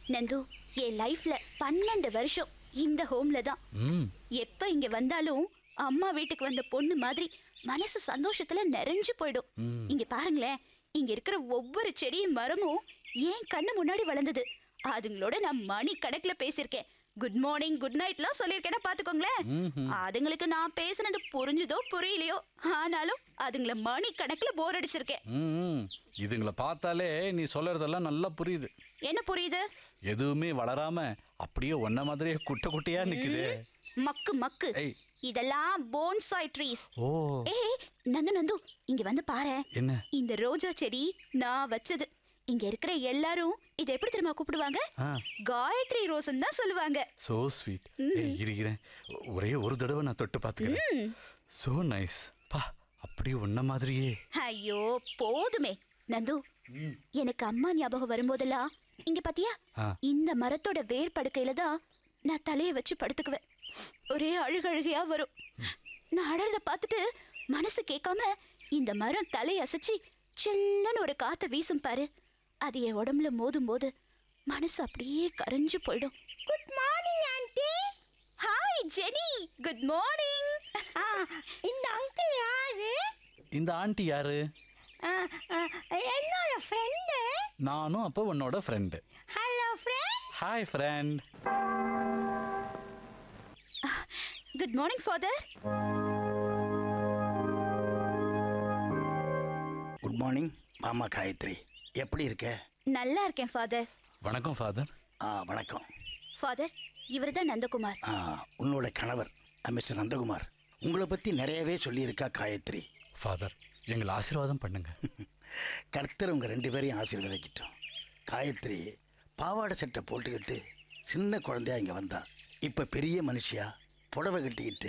நந்து என் லைஃப்ல பன்னெண்டு வருஷம் இந்த ஹோம்ல தான் ம் எப்ப இங்க வந்தாலும் அம்மா வீட்டுக்கு வந்த பொண்ணு மாதிரி மனசு சந்தோஷத்துல நிறைஞ்சு போயிடும் ம். இங்க பாருங்களேன் இங்க இருக்கிற ஒவ்வொரு செடியும் மரமும் ஏன் கண்ணு முன்னாடி வளர்ந்தது அதுங்களோட நான் மணி கணக்குல பேசியிருக்கேன் குட் மார்னிங் குட் நைட்லாம் சொல்லியிருக்கேன்னா பாத்துக்கோங்களேன் ம்ஹும். அதுங்களுக்கு நான் பேசுனது புரிஞ்சுதோ புரியலையோ ஆனாலும் அதுங்கள மணி கணக்குல போர் அடிச்சிருக்கேன் ம், ம் இதுங்களை பார்த்தாலே நீ சொல்றதெல்லாம் நல்லா புரியுது என்ன புரியுது எதுவுமே வளராம அப்படியே ஒன்ன மாதிரியே குட்டை குட்டையா நிக்குது மக்கு மக்கு ஏய். இதெல்லாம் போன்சாய் ட்ரீஸ் ஓ ஏய் நந்து நந்து இங்க வந்து பாரு என்ன இந்த ரோஜா செடி நான் வச்சது இங்க இருக்கிற எல்லாரும் இதை எப்படி தெரியுமா கூப்பிடுவாங்க ஆ காயத்ரி ரோசன் தான் சொல்லுவாங்க சோ ஸ்வீட் இருக்கிறேன் ஒரே ஒரு தடவை நான் தொட்டு பார்த்துக்கிறேன் சோ நைஸ் பா அப்படியே ஒன்ன மாதிரியே ஐயோ போதுமே நந்து எனக்கு அம்மா ஞாபகம் வரும்போதெல்லாம் இங்க பாத்தியா ஆ. இந்த மரத்தோட வேர் படுக்கையில தான் நான் தலைய வச்சு படுத்துக்குவேன் ஒரே அழுகழுகையா வரும் நான் அழறத பார்த்துட்டு மனசு கேட்காம இந்த மரம் தலையை அசைச்சு சில்லுன்னு ஒரு காத்த வீசும் பாரு அது என் உடம்புல மோதும் போது மனசு அப்படியே கரைஞ்சு போயிடும் good morning aunty hi Jenny good morning இந்த அங்கிள் யாரு இந்த ஆண்டி யாரு என்னோட ஃப்ரெண்டு நானும் அப்போ உன்னோட friend hello friend hi friend good morning father good morning மாமா காயத்ரி எப்படி இருக்க நல்லா இருக்கேன் ஃபாதர் வணக்கம் ஃபாதர் ஆ வணக்கம் ஃபாதர் இவர் தான் நந்தகுமார் ஆ உன்னோட கணவர் ஆ, மிஸ்டர் நந்தகுமார் உங்களை பற்றி நிறையவே சொல்லியிருக்கா காயத்ரி ஃபாதர் எங்களை ஆசீர்வாதம் பண்ணுங்க கர்த்தர் உங்கள் ரெண்டு பேரையும் ஆசீர்வதிக்கிட்டோம் காயத்ரி பாவாடை சட்டை போட்டுக்கிட்டு சின்ன குழந்தையா இங்கே வந்தா இப்போ பெரிய மனுஷியா புடவை கட்டிக்கிட்டு